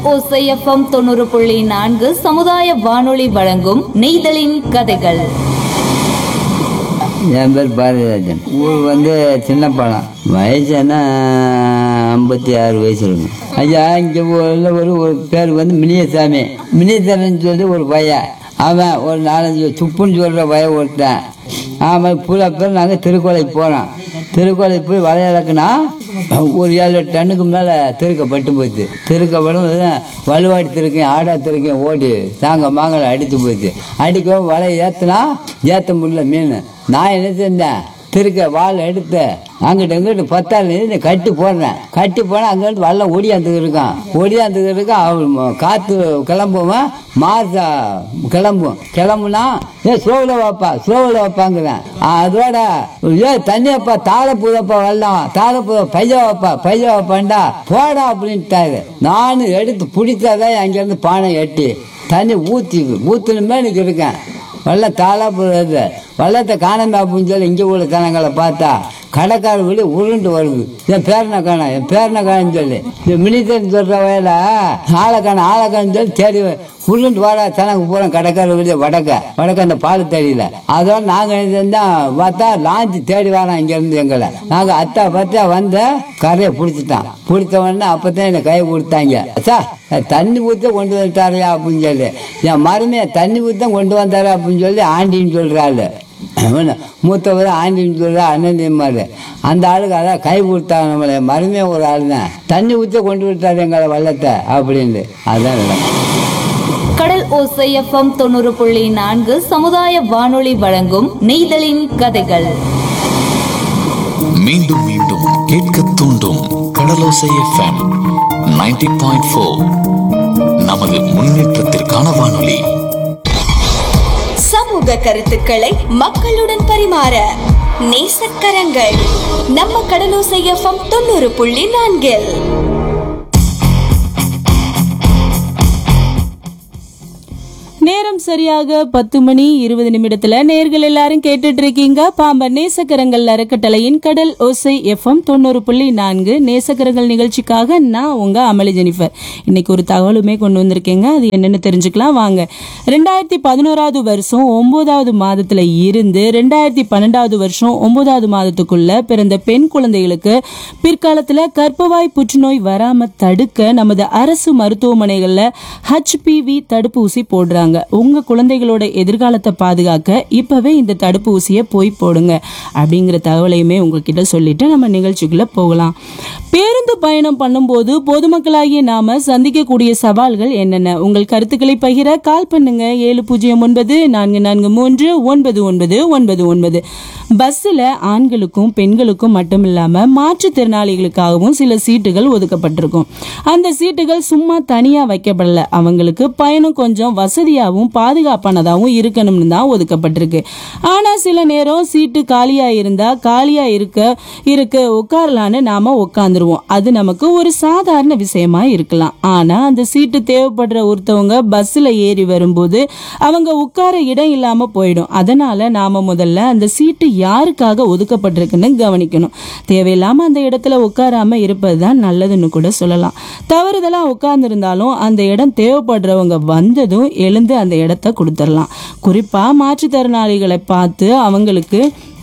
ஓசைஎஃப்எம் தொண்ணூறு புள்ளி நான்கு சமுதாய வானொலி வழங்கும் நெய்தலின் கதைகள் என் பேர் பாரதிராஜன் ஊர் வந்து சின்னப்பாலம் வயசு என்ன ஐம்பத்தி ஆறு வயசு இருக்கும் ஐயா இங்கே உள்ள ஒரு ஒரு பேர் வந்து மினியசாமி மினியசாமின்னு சொல்லி ஒரு பையன் அவன் ஒரு நாலஞ்சு துப்புன்னு சொல்கிற பையன் ஒருத்தன் ஆமாம் பூரா பேர் நாங்கள் திருக்கோலைக்கு போனோம் திருக்கோலை போய் வலைய இறக்குனா ஒரு ஏழு டன்னுக்கு மேலே திருக்கப்பட்டு போச்சு திருக்கப்படும் வலுவாடி திருக்கையும் ஆடா திருக்கையும் ஓடி தாங்க மாங்கலை அடித்து போச்சு அடிக்கவும் வலை ஏற்றுனா ஏற்ற முடியல மீன் நான் என்ன செஞ்சேன் திருக்க வால் எடுத்து அங்கிட்ட இங்கிட்டு பத்தாள் நின்று கட்டி போடுறேன் கட்டி போனால் அங்கிட்டு வல்ல ஒடியாந்துக்கு இருக்கான் ஒடியாந்துக்கு இருக்கான் அவள் ம- காற்று கிளம்புவேன் மாசா கிளம்பும் கிளம்புனா ஏ ஸ்லோவில் வைப்பா ஸ்லோவில் வைப்பாங்கிறேன் அதோட ஏ தண்ணியப்பா தாழ பூதப்பா வெள்ளம் தாழ பூத பைய வைப்பா பைய வைப்பாண்டா போடா அப்படின்ட்டாரு நானும் எடுத்து பிடிச்சாதான் அங்கேருந்து பானை எட்டி தண்ணி ஊற்றி ஊற்றுனுமே எனக்கு இருக்கேன் வெள்ளம் தாளா போடுறது வெள்ளத்தை காணாம அப்படின்னு சொல்லி இங்கே உள்ள தனங்களை பார்த்தா கடைக்கார வெளியே உருண்டு வருது என் பேரனை காணோம் என் பேரனை காணுன்னு சொல்லி இந்த மினித்தன் சொல்கிற வயல ஆளை காணும் ஆளை காணுன்னு சொல்லி தேடி உருண்டு வாடா தனக்கு போகிறோம் கடைக்கார வெளியே வடக்க வடக்க அந்த பால் தெரியல அதோட நாங்கள் இருந்தால் பார்த்தா லாஞ்சி தேடி வரோம் இங்கேருந்து எங்களை நாங்கள் அத்தா பத்தா வந்த கரையை பிடிச்சிட்டான் பிடிச்ச உடனே அப்போ தான் என்னை கை கொடுத்தாங்க சார் தண்ணி ஊற்ற கொண்டு வந்துட்டாரையா அப்படின்னு சொல்லி என் மருமையை தண்ணி ஊற்ற கொண்டு வந்தாரு அப்படின்னு சொல்லி ஆண்டின்னு சொல்கிறாள் அவனு மூத்தவர் ஆண்டின்னு சொல்கிற அண்ணன்மாரு அந்த ஆளுக்கு அதான் கை கொடுத்தாங்க நம்மளை மருமையை ஒரு ஆள் தான் தண்ணி ஊற்ற கொண்டு விட்டாரு எங்களை வள்ளத்தை அப்படின்னு அதான் விளக்கம். கடல் ஓசைஎஃப்எம் தொண்ணூறு புள்ளி நான்கு சமுதாய வானொலி வழங்கும் நெய்தலின் கதைகள் மீண்டும் மீண்டும் கேட்க தூண்டும் கடலோசை எஃப்எம் 90.4 பாயிண்ட் ஃபோர் நமது முன்னேற்றத்திற்கான வானொலி சமூக கருத்துக்களை மக்களுடன் பரிமாற நேசக்கரங்கள் நம்ம கடலோசை எஃப்எம் தொண்ணூறு புள்ளி நான்கில் நேரம் சரியாக பத்து மணி இருபது நிமிடத்துல நேர்கள் எல்லாரும் கேட்டுட்டு இருக்கீங்க பாம்பன் நேசக்கரங்கள் அறக்கட்டளையின் கடல் ஓசை எஃப்எம் தொண்ணூறு புள்ளி நான்கு நேசக்கரங்கள் நிகழ்ச்சிக்காக நான் உங்க அமளி ஜெனிஃபர் இன்னைக்கு ஒரு தகவலுமே கொண்டு வந்திருக்கேங்க அது என்னன்னு தெரிஞ்சுக்கலாம் வாங்க ரெண்டாயிரத்தி பதினோராவது வருஷம் ஒன்பதாவது மாதத்துல இருந்து ரெண்டாயிரத்தி பன்னெண்டாவது வருஷம் ஒன்பதாவது மாதத்துக்குள்ள பிறந்த பெண் குழந்தைகளுக்கு பிற்காலத்துல கர்ப்பவாய் புற்றுநோய் வராம தடுக்க நமது அரசு மருத்துவமனைகள்ல ஹச்பிவி தடுப்பூசி போடுறாங்க உங்க குழந்தைகளோட எதிர்காலத்தை பாதுகாக்க இப்பவே இந்த தடுப்பூசியை போய் போடுங்க அப்படிங்கிற தகவலையுமே உங்ககிட்ட சொல்லிட்டு நம்ம நிகழ்ச்சிக்குள்ள போகலாம் பேருந்து பயணம் பண்ணும்போது பொதுமக்களாகிய நாம சந்திக்கக்கூடிய சவால்கள் என்னென்ன உங்கள் கருத்துக்களை பகிர கால் பண்ணுங்க ஏழு பூஜ்ஜியம் ஒன்பது நான்கு நான்கு மூன்று ஒன்பது ஒன்பது ஒன்பது ஒன்பது பஸ்ஸில் ஆண்களுக்கும் பெண்களுக்கும் மட்டும் இல்லாம மாற்றுத்திறனாளிகளுக்காகவும் சில சீட்டுகள் ஒதுக்கப்பட்டிருக்கும் அந்த சீட்டுகள் சும்மா தனியா வைக்கப்படல அவங்களுக்கு பயணம் கொஞ்சம் வசதியாகவும் பாதுகாப்பானதாகவும் இருக்கணும்னு தான் ஒதுக்கப்பட்டிருக்கு ஆனா சில நேரம் சீட்டு காலியா இருந்தா காலியா இருக்க இருக்க உட்காரலான்னு நாம உட்காந்துருவோம் அது நமக்கு ஒரு சாதாரண விஷயமா இருக்கலாம் ஆனா அந்த சீட்டு தேவைப்படுற ஒருத்தவங்க பஸ்ல ஏறி வரும்போது அவங்க உட்கார இடம் இல்லாம போயிடும் அதனால நாம முதல்ல அந்த சீட்டு யாருக்காக ஒதுக்கப்பட்டிருக்குன்னு கவனிக்கணும் தேவையில்லாம அந்த இடத்துல உட்காராம இருப்பது தான் நல்லதுன்னு கூட சொல்லலாம் தவறுதலா உட்கார்ந்துருந்தாலும் அந்த இடம் தேவைப்படுறவங்க வந்ததும் எழுந்து அந்த இடத்த கொடுத்துடலாம் குறிப்பா மாற்றுத்திறனாளிகளை பார்த்து அவங்களுக்கு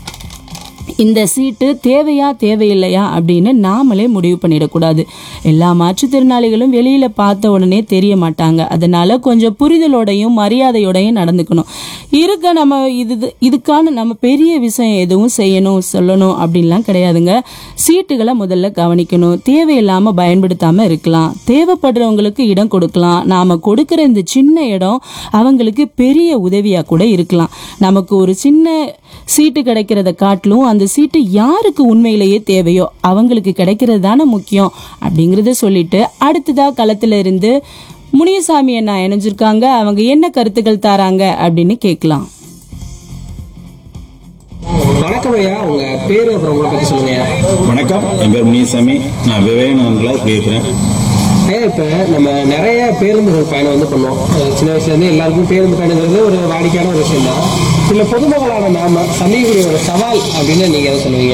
இந்த சீட்டு தேவையா தேவையில்லையா அப்படின்னு நாமளே முடிவு பண்ணிடக்கூடாது எல்லா மாற்றுத்திறனாளிகளும் வெளியில பார்த்த உடனே தெரிய மாட்டாங்க அதனால கொஞ்சம் புரிதலோடையும் மரியாதையோடையும் நடந்துக்கணும் இருக்க நம்ம இது இதுக்கான நம்ம பெரிய விஷயம் எதுவும் செய்யணும் சொல்லணும் அப்படின்லாம் கிடையாதுங்க சீட்டுகளை முதல்ல கவனிக்கணும் தேவையில்லாம பயன்படுத்தாம இருக்கலாம் தேவைப்படுறவங்களுக்கு இடம் கொடுக்கலாம் நாம கொடுக்கிற இந்த சின்ன இடம் அவங்களுக்கு பெரிய உதவியா கூட இருக்கலாம் நமக்கு ஒரு சின்ன சீட்டு கிடைக்கிறத காட்டிலும் அந்த சீட்டு யாருக்கு உண்மையிலேயே தேவையோ அவங்களுக்கு கிடைக்கிறது தானே முக்கியம் அப்படிங்கறத சொல்லிட்டு அடுத்ததா களத்துல இருந்து முனியசாமி அண்ணா இணைஞ்சிருக்காங்க அவங்க என்ன கருத்துக்கள் தராங்க அப்படின்னு கேட்கலாம் வணக்கம் ஐயா உங்க பேரு அப்புறம் உங்களை பத்தி சொல்லுங்க ஐயா. வணக்கம் என் பேர் முனிசாமி நான் விவேகானந்தில் பேசுகிறேன் ஐயா இப்ப நம்ம நிறைய பேருந்துகள் பயணம் வந்து பண்ணோம் அஹ் சின்ன வயசுல இருந்து எல்லாருக்கும் பேருந்து பயணங்கிறது ஒரு வாடிக்கையான ஒரு விஷயம் தான் இதுல பொதுமக்களான நாம சந்திக்கக்கூடிய ஒரு சவால் அப்படின்னு நீங்க எதை சொல்லுவீங்க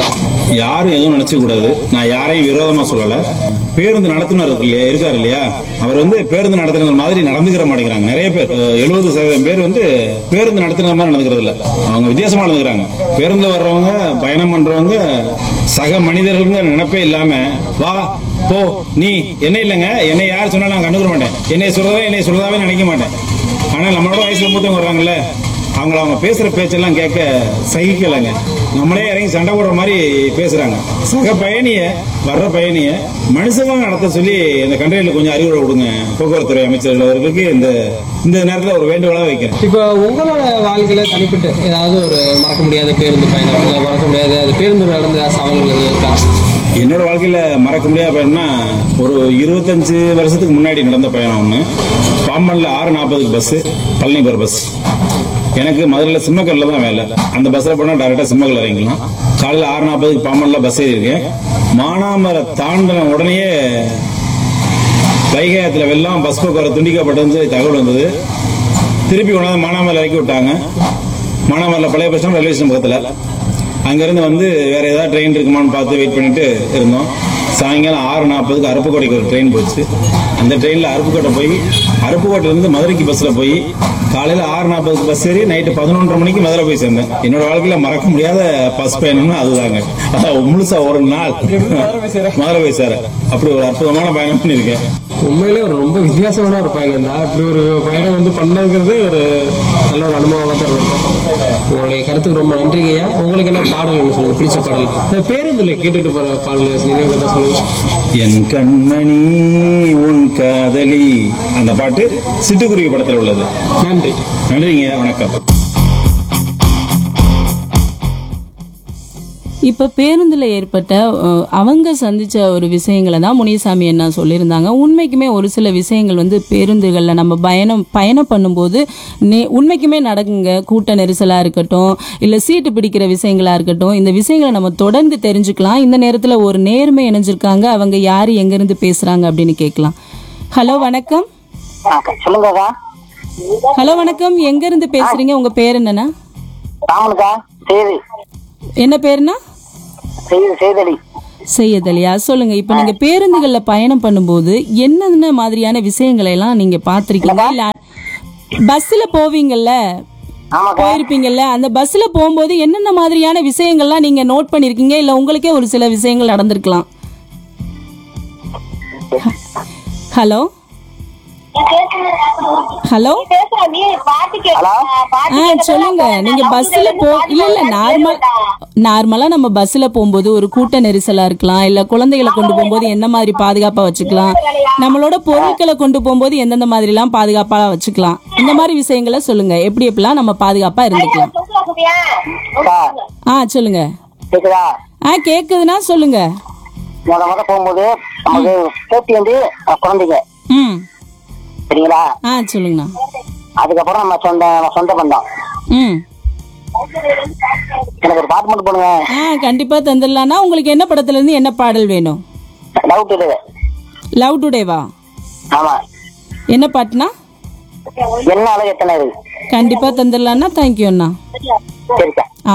யாரும் எதுவும் நினைச்சுக்க கூடாது நான் யாரையும் விரோதமா சொல்லல பேருந்து நடத்துனர் இருக்கு இல்லையா இருக்காரு இல்லையா அவர் வந்து பேருந்து நடத்துனர் மாதிரி நடந்துக்கிற மாட்டேங்கிறாங்க நிறைய பேர் எழுபது சதவீதம் பேர் வந்து பேருந்து நடத்துனர் மாதிரி நடந்துக்கிறது இல்ல அவங்க வித்தியாசமா நடந்துக்கிறாங்க பேருந்து வர்றவங்க பயணம் பண்றவங்க சக மனிதர்களுங்க நினைப்பே இல்லாம வா போ நீ என்ன இல்லைங்க என்னை யார் சொன்னாலும் நான் கண்டுக்க மாட்டேன் என்னை சொல்றதா என்னை சொல்றதாவே நினைக்க மாட்டேன் ஆனா நம்மளோட வயசுல மூத்தவங்க வர்றாங்கல்ல அவங்கள அவங்க பேசுற பேச்செல்லாம் கேட்க சகிக்கலைங்க நம்மளே இறங்கி சண்டை போடுற மாதிரி பேசுறாங்க சக பயணிய வர்ற பயணிய மனுஷங்க நடத்த சொல்லி இந்த கண்ட்ரியில கொஞ்சம் அறிவுரை கொடுங்க போக்குவரத்துறை அமைச்சர்கள் அவர்களுக்கு இந்த இந்த நேரத்தில் ஒரு வேண்டுகோளா வைக்கிறேன் இப்போ உங்களோட வாழ்க்கையில தனிப்பட்ட ஏதாவது ஒரு மறக்க முடியாத பேருந்து பயணம் இல்ல மறக்க முடியாத அது பேருந்து நடந்த சவால்கள் எதுவும் இருக்கா என்னோட வாழ்க்கையில மறக்க முடியாத பயணம்னா ஒரு இருபத்தஞ்சு வருஷத்துக்கு முன்னாடி நடந்த பயணம் ஒன்று பாம்பன்ல ஆறு நாற்பதுக்கு பஸ் பழனி போகிற பஸ் எனக்கு மதுரையில் சிம்மக்கல்ல தான் வேலை அந்த பஸ்ஸில் போனால் டேரெக்டாக சிம்மக்கல் இறங்கிக்கலாம் காலையில் ஆறு நாற்பதுக்கு பாம்பன்ல பஸ் ஏறியிருக்கேன் மானாமரை தாண்டின உடனேயே வைகாயத்தில் வெள்ளம் பஸ் போக்குவரத்து துண்டிக்கப்பட்டதுன்னு சொல்லி தகவல் வந்தது திருப்பி கொண்டாந்து மானாமரில் இறக்கி விட்டாங்க மானாமரில் பழைய பஸ் ஸ்டாண்ட் ரயில்வே ஸ்டேஷன் பக்கத்தில் அங்கேருந்து வந்து வேற ஏதாவது ட்ரெயின் இருக்குமான்னு பார்த்து வெயிட் பண்ணிட்டு இருந்தோம் சாயங்காலம் ஆறு நாற்பதுக்கு அருப்புக்கோட்டைக்கு ஒரு ட்ரெயின் போச்சு அந்த ட்ரெயினில் அருப்புக்கோட்டை போய் அருப்புக்கோட்டையிலேருந்து மதுரைக்கு பஸ்ஸில் போய் காலையில் ஆறு நாற்பதுக்கு பஸ் ஏறி நைட்டு பதினொன்றரை மணிக்கு மதுரை போய் சேர்ந்தேன் என்னோட வாழ்க்கையில் மறக்க முடியாத பஸ் பயணம்னா அதுதாங்க அதான் முழுசா ஒரு நாள் மதுரை போய் சேர அப்படி ஒரு அற்புதமான பயணம் பண்ணியிருக்கேன் உண்மையிலே ஒரு ரொம்ப வித்தியாசமான ஒரு பயணம் தான் இப்படி ஒரு பயணம் வந்து பண்ணதுங்கிறது ஒரு நல்ல ஒரு அனுபவமாக தான் இருக்கும் உங்களுடைய கருத்துக்கு ரொம்ப நன்றிங்க ஐயா உங்களுக்கு என்ன பாடல் சொல்லுங்க பிடிச்ச பாடல் இந்த பேருந்துல கேட்டுட்டு போற பாடல் நினைவு தான் சொல்லுங்க என் கண்மணி உன் காதலி அந்த பாட்டு சிட்டுக்குருவி படத்தில் உள்ளது நன்றி நன்றிங்க வணக்கம் இப்ப பேருந்துல ஏற்பட்ட அஹ், அவங்க சந்திச்ச ஒரு விஷயங்களை தான் முனிசாமி என்ன சொல்லியிருந்தாங்க உண்மைக்குமே ஒரு சில விஷயங்கள் வந்து பேருந்துகள்ல நம்ம பயணம் பயணம் பண்ணும்போது நே உண்மைக்குமே நடக்குங்க கூட்ட நெரிசலா இருக்கட்டும் இல்ல சீட்டு பிடிக்கிற விஷயங்களா இருக்கட்டும் இந்த விஷயங்களை நம்ம தொடர்ந்து தெரிஞ்சுக்கலாம் இந்த நேரத்துல ஒரு நேர்மை இணைஞ்சிருக்காங்க அவங்க யாரு எங்க இருந்து பேசுறாங்க அப்படின்னு கேட்கலாம் ஹலோ வணக்கம் சொல்லுங்கக்கா ஹலோ வணக்கம் எங்க இருந்து பேசுறீங்க உங்க பேர் என்னன்னா ராமனுக்கா செய்தி என்ன பேருனா செய்தி செய்தலி செய்யதலியா சொல்லுங்க இப்ப நீங்க பேருந்துகள்ல பயணம் பண்ணும்போது என்னென்ன மாதிரியான விஷயங்களை எல்லாம் நீங்க பாத்திருக்கீங்க இல்ல பஸ்ல போவீங்கல்ல ஆமாக்கா போயிருப்பீங்கல்ல அந்த பஸ்ல போகும்போது என்னென்ன மாதிரியான விஷயங்கள்லாம் நீங்க நோட் பண்ணிருக்கீங்க இல்ல உங்களுக்கே ஒரு சில விஷயங்கள் நடந்திருக்கலாம் ஹலோ ஹலோ ஹலோ ஆ சொல்லுங்க நீங்க பஸ்ல போ இல்ல இல்ல நார்மல் நார்மலா நம்ம பஸ்ல போகும்போது ஒரு கூட்ட நெரிசலா இருக்கலாம் இல்ல குழந்தைகளை கொண்டு போகும்போது எந்த மாதிரி பாதுகாப்பா வச்சுக்கலாம் நம்மளோட பொருட்களை கொண்டு போகும்போது எந்தெந்த மாதிரி எல்லாம் பாதுகாப்பா வச்சுக்கலாம் இந்த மாதிரி விஷயங்களை சொல்லுங்க எப்படி எப்படிலாம் நம்ம பாதுகாப்பா இருந்துக்கலாம் அக்கா ஆ சொல்லுங்க கேக்குதா ஆ கேக்குதுன்னா சொல்லுங்க முத முத போகும்போது நமக்கு சேஃப்டி வந்து அஹ், குழந்தைங்க ம் சரிங்களா ஆ சொல்லுங்கண்ணா அதுக்கப்புறம் நம்ம சொந்த நம்ம சொந்த பந்தம் ம் எனக்கு ஒரு பாட்டு மட்டும் போடுங்க ஆ கண்டிப்பா தந்துடலாம்னா உங்களுக்கு என்ன படத்துல இருந்து என்ன பாடல் வேணும் டவுட் இல்லை லவ் டுடேவா ஆமா என்ன பாட்டுனா என்ன அழகு எத்தனை இருக்கு கண்டிப்பா தந்துடலாம்னா தேங்க்யூ அண்ணா சரிக்கா ஆ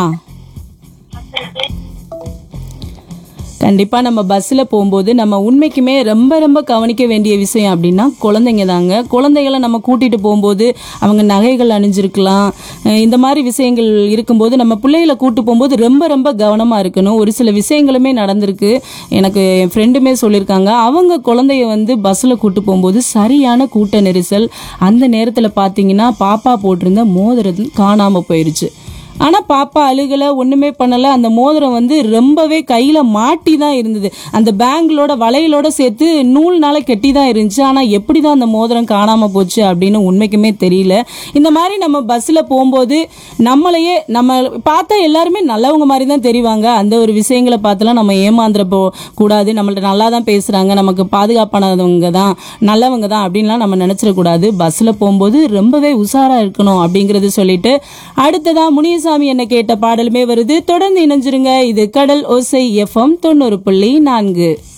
கண்டிப்பா நம்ம பஸ்ல போகும்போது நம்ம உண்மைக்குமே ரொம்ப ரொம்ப கவனிக்க வேண்டிய விஷயம் அப்படின்னா குழந்தைங்க தாங்க குழந்தைகளை நம்ம கூட்டிட்டு போகும்போது அவங்க நகைகள் அணிஞ்சிருக்கலாம் அஹ் இந்த மாதிரி விஷயங்கள் இருக்கும்போது நம்ம பிள்ளைகளை கூட்டு போகும்போது ரொம்ப ரொம்ப கவனமா இருக்கணும் ஒரு சில விஷயங்களுமே நடந்திருக்கு எனக்கு என் ஃப்ரெண்டுமே சொல்லியிருக்காங்க அவங்க குழந்தைய வந்து பஸ்ல கூட்டு போகும்போது சரியான கூட்ட நெரிசல் அந்த நேரத்துல பாத்தீங்கன்னா பாப்பா போட்டிருந்த மோதிரம் காணாம போயிருச்சு ஆனா பாப்பா அழுகல ஒண்ணுமே பண்ணல அந்த மோதிரம் வந்து ரொம்பவே கையில மாட்டி தான் இருந்தது அந்த பேங்களோட வளையலோட சேர்த்து நூல்னால கெட்டி தான் இருந்துச்சு ஆனா எப்படிதான் அந்த மோதிரம் காணாம போச்சு அப்படின்னு உண்மைக்குமே தெரியல இந்த மாதிரி நம்ம பஸ்ல போகும்போது நம்மளையே நம்ம பார்த்தா எல்லாருமே நல்லவங்க மாதிரி தான் தெரிவாங்க அந்த ஒரு விஷயங்களை பார்த்துலாம் நம்ம ஏமாந்துற போ கூடாது நம்மள்ட்ட நல்லா தான் பேசுறாங்க நமக்கு பாதுகாப்பானவங்க தான் நல்லவங்க தான் அப்படின்லாம் நம்ம நினைச்சிடக்கூடாது பஸ்ல போகும்போது ரொம்பவே உஷாரா இருக்கணும் அப்படிங்கறது சொல்லிட்டு அடுத்ததா முனியசாமி என்ன கேட்ட பாடலுமே வருது தொடர்ந்து இணைஞ்சிருங்க இது கடல் ஓசை எஃப்எம் தொண்ணூறு புள்ளி நான்கு